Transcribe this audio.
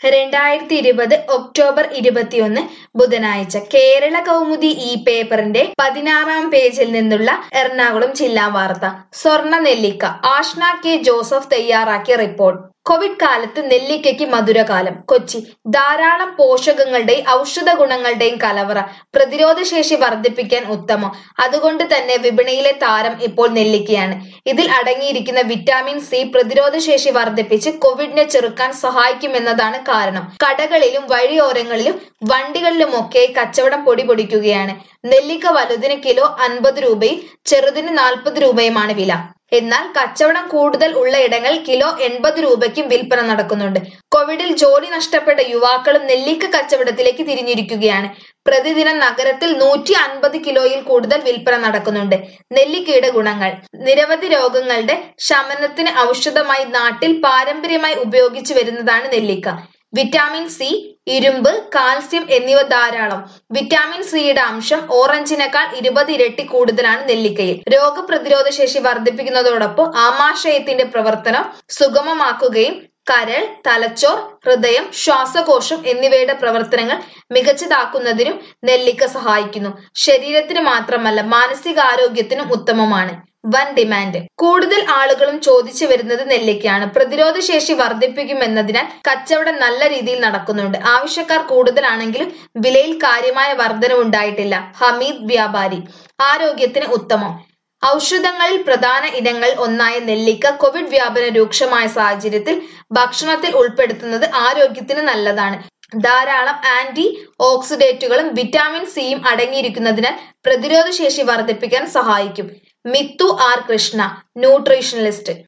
രണ്ടായിരത്തി ഇരുപത് ഒക്ടോബർ ഇരുപത്തിയൊന്ന് ബുധനാഴ്ച കേരള കൗമുദി ഈ പേപ്പറിന്റെ പതിനാറാം പേജിൽ നിന്നുള്ള എറണാകുളം ജില്ലാ വാർത്ത സ്വർണ്ണ നെല്ലിക്ക ആഷ്ന കെ ജോസഫ് തയ്യാറാക്കിയ റിപ്പോർട്ട് കോവിഡ് കാലത്ത് നെല്ലിക്കയ്ക്ക് മധുരകാലം കൊച്ചി ധാരാളം പോഷകങ്ങളുടെയും ഔഷധ ഗുണങ്ങളുടെയും കലവറ പ്രതിരോധശേഷി വർദ്ധിപ്പിക്കാൻ ഉത്തമം അതുകൊണ്ട് തന്നെ വിപണിയിലെ താരം ഇപ്പോൾ നെല്ലിക്കയാണ് ഇതിൽ അടങ്ങിയിരിക്കുന്ന വിറ്റാമിൻ സി പ്രതിരോധശേഷി വർദ്ധിപ്പിച്ച് കോവിഡിനെ ചെറുക്കാൻ സഹായിക്കുമെന്നതാണ് കാരണം കടകളിലും വഴിയോരങ്ങളിലും വണ്ടികളിലുമൊക്കെ കച്ചവടം പൊടി പൊടിക്കുകയാണ് നെല്ലിക്ക വലുതിന് കിലോ അൻപത് രൂപയും ചെറുതിന് നാൽപ്പത് രൂപയുമാണ് വില എന്നാൽ കച്ചവടം കൂടുതൽ ഉള്ള ഇടങ്ങളിൽ കിലോ എൺപത് രൂപയ്ക്കും വിൽപ്പന നടക്കുന്നുണ്ട് കോവിഡിൽ ജോലി നഷ്ടപ്പെട്ട യുവാക്കളും നെല്ലിക്ക കച്ചവടത്തിലേക്ക് തിരിഞ്ഞിരിക്കുകയാണ് പ്രതിദിനം നഗരത്തിൽ നൂറ്റി അൻപത് കിലോയിൽ കൂടുതൽ വിൽപ്പന നടക്കുന്നുണ്ട് നെല്ലിക്കയുടെ ഗുണങ്ങൾ നിരവധി രോഗങ്ങളുടെ ശമനത്തിന് ഔഷധമായി നാട്ടിൽ പാരമ്പര്യമായി ഉപയോഗിച്ചു വരുന്നതാണ് നെല്ലിക്ക വിറ്റാമിൻ സി ഇരുമ്പ് കാൽസ്യം എന്നിവ ധാരാളം വിറ്റാമിൻ സിയുടെ അംശം ഓറഞ്ചിനേക്കാൾ ഇരുപത് ഇരട്ടി കൂടുതലാണ് നെല്ലിക്കയിൽ രോഗപ്രതിരോധ ശേഷി വർദ്ധിപ്പിക്കുന്നതോടൊപ്പം ആമാശയത്തിന്റെ പ്രവർത്തനം സുഗമമാക്കുകയും കരൾ തലച്ചോർ ഹൃദയം ശ്വാസകോശം എന്നിവയുടെ പ്രവർത്തനങ്ങൾ മികച്ചതാക്കുന്നതിനും നെല്ലിക്ക സഹായിക്കുന്നു ശരീരത്തിന് മാത്രമല്ല മാനസികാരോഗ്യത്തിനും ഉത്തമമാണ് വൻ ഡിമാൻഡ് കൂടുതൽ ആളുകളും ചോദിച്ചു വരുന്നത് നെല്ലിക്കയാണ് പ്രതിരോധ ശേഷി വർദ്ധിപ്പിക്കുമെന്നതിനാൽ കച്ചവടം നല്ല രീതിയിൽ നടക്കുന്നുണ്ട് ആവശ്യക്കാർ കൂടുതലാണെങ്കിലും വിലയിൽ കാര്യമായ വർധനവുണ്ടായിട്ടില്ല ഹമീദ് വ്യാപാരി ആരോഗ്യത്തിന് ഉത്തമം ഔഷധങ്ങളിൽ പ്രധാന ഇനങ്ങൾ ഒന്നായ നെല്ലിക്ക കോവിഡ് വ്യാപനം രൂക്ഷമായ സാഹചര്യത്തിൽ ഭക്ഷണത്തിൽ ഉൾപ്പെടുത്തുന്നത് ആരോഗ്യത്തിന് നല്ലതാണ് ധാരാളം ആന്റി ഓക്സിഡേറ്റുകളും വിറ്റാമിൻ സിയും അടങ്ങിയിരിക്കുന്നതിനാൽ പ്രതിരോധ ശേഷി വർദ്ധിപ്പിക്കാൻ സഹായിക്കും മിത്തു ആർ കൃഷ്ണ ന്യൂട്രീഷണലിസ്റ്റ്